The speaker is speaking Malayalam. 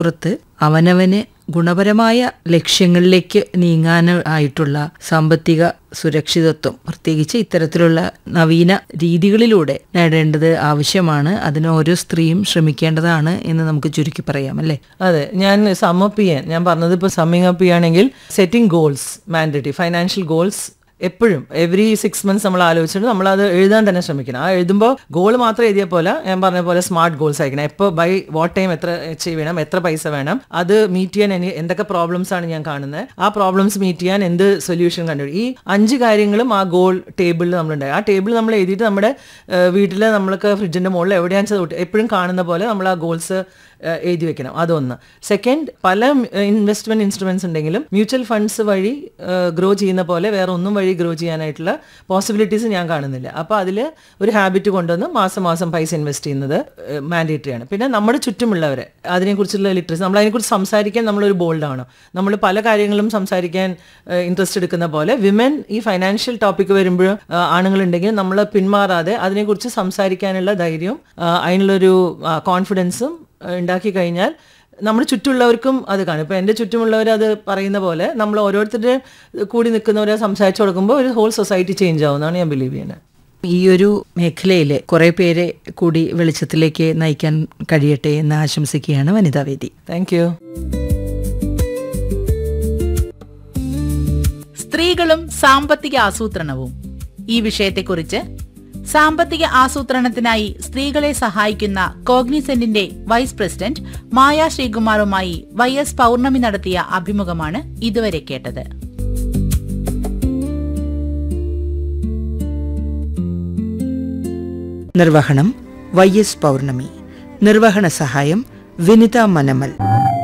പുറത്ത് അവനവന് ഗുണപരമായ ലക്ഷ്യങ്ങളിലേക്ക് നീങ്ങാനായിട്ടുള്ള സാമ്പത്തിക സുരക്ഷിതത്വം പ്രത്യേകിച്ച് ഇത്തരത്തിലുള്ള നവീന രീതികളിലൂടെ നേടേണ്ടത് ആവശ്യമാണ് അതിന് ഓരോ സ്ത്രീയും ശ്രമിക്കേണ്ടതാണ് എന്ന് നമുക്ക് ചുരുക്കി പറയാം അല്ലേ അതെ ഞാൻ സമ്മപ്പ് ചെയ്യാൻ ഞാൻ പറഞ്ഞത് ഇപ്പോൾ സമ്മിങ് അപ്പ് ചെയ്യുകയാണെങ്കിൽ setting goals mandatory financial goals എപ്പോഴും എവറി സിക്സ് മന്ത്സ് നമ്മൾ ആലോചിച്ചിട്ട് നമ്മൾ അത് എഴുതാൻ തന്നെ ശ്രമിക്കണം ആ എഴുതുമ്പോൾ ഗോൾ മാത്രം എഴുതിയ പോലെ ഞാൻ പറഞ്ഞ പോലെ സ്മാർട്ട് ഗോൾസ് ആയിരിക്കണം എപ്പോൾ ബൈ വാട്ട് ടൈം എത്ര അച്ചീവ് ചെയ്യണം എത്ര പൈസ വേണം അത് മീറ്റ് ചെയ്യാൻ എനി എന്തൊക്കെ പ്രോബ്ലംസ് ആണ് ഞാൻ കാണുന്നത് ആ പ്രോബ്ലംസ് മീറ്റ് ചെയ്യാൻ എന്ത് സൊല്യൂഷൻ കണ്ടുപിടിക്കും ഈ അഞ്ച് കാര്യങ്ങളും ആ ഗോൾ ടേബിളിൽ നമ്മളുണ്ടായി ആ ടേബിൾ നമ്മൾ എഴുതിയിട്ട് നമ്മുടെ വീട്ടിൽ നമ്മൾക്ക് ഫ്രിഡ്ജിന്റെ മുകളിൽ എവിടെയാണെന്ന് വെച്ചാൽ എപ്പോഴും കാണുന്ന പോലെ നമ്മൾ ആ ഗോൾസ് എഴുതി വെക്കണം അതൊന്ന് സെക്കൻഡ് പല ഇൻവെസ്റ്റ്മെന്റ് ഇൻസ്ട്രുമെന്റ്സ് ഉണ്ടെങ്കിലും മ്യൂച്വൽ ഫണ്ട്സ് വഴി ഗ്രോ ചെയ്യുന്ന പോലെ വേറെ ഒന്നും വഴി ഗ്രോ ചെയ്യാനായിട്ടുള്ള പോസിബിലിറ്റീസ് ഞാൻ കാണുന്നില്ല അപ്പോൾ അതിൽ ഒരു ഹാബിറ്റ് കൊണ്ടുവന്ന് മാസം മാസം പൈസ ഇൻവെസ്റ്റ് ചെയ്യുന്നത് മാൻഡേറ്ററി ആണ് പിന്നെ നമ്മുടെ ചുറ്റുമുള്ളവരെ അതിനെക്കുറിച്ചുള്ള ലിറ്ററസി നമ്മൾ അതിനെക്കുറിച്ച് സംസാരിക്കാൻ നമ്മളൊരു ബോൾഡാണ് നമ്മൾ പല കാര്യങ്ങളും സംസാരിക്കാൻ ഇൻട്രസ്റ്റ് എടുക്കുന്ന പോലെ വിമൻ ഈ ഫൈനാൻഷ്യൽ ടോപ്പിക് വരുമ്പോൾ ആണുങ്ങളുണ്ടെങ്കിൽ നമ്മൾ പിന്മാറാതെ അതിനെക്കുറിച്ച് സംസാരിക്കാനുള്ള ധൈര്യവും അതിനുള്ളൊരു കോൺഫിഡൻസും ഉണ്ടാക്കി കഴിഞ്ഞാൽ നമ്മുടെ ചുറ്റുമുള്ളവർക്കും അത് കാണും ഇപ്പം എൻ്റെ ചുറ്റുമുള്ളവർ അത് പറയുന്ന പോലെ നമ്മൾ ഓരോരുത്തരുടെ കൂടി നിൽക്കുന്നവരെ സംസാരിച്ചു കൊടുക്കുമ്പോൾ ഒരു ഹോൾ സൊസൈറ്റി ചേഞ്ച് ആവുമെന്നാണ് ഞാൻ ബിലീവ് ചെയ്യുന്നത് ഈ ഒരു മേഖലയിൽ കുറെ പേരെ കൂടി വെളിച്ചത്തിലേക്ക് നയിക്കാൻ കഴിയട്ടെ എന്ന് ആശംസിക്കുകയാണ് വനിതാവേദി താങ്ക് യു സ്ത്രീകളും സാമ്പത്തിക ആസൂത്രണവും ഈ വിഷയത്തെക്കുറിച്ച് സാമ്പത്തിക ആസൂത്രണത്തിനായി സ്ത്രീകളെ സഹായിക്കുന്ന കോഗ്നിസെന്റിന്റെ വൈസ് പ്രസിഡന്റ് മായ ശ്രീകുമാറുമായി വൈ എസ് പൗർണമി നടത്തിയ അഭിമുഖമാണ് ഇതുവരെ കേട്ടത് നിർവഹണം വൈ എസ് പൗർണമി നിർവഹണ സഹായം വിനിത മനമൽ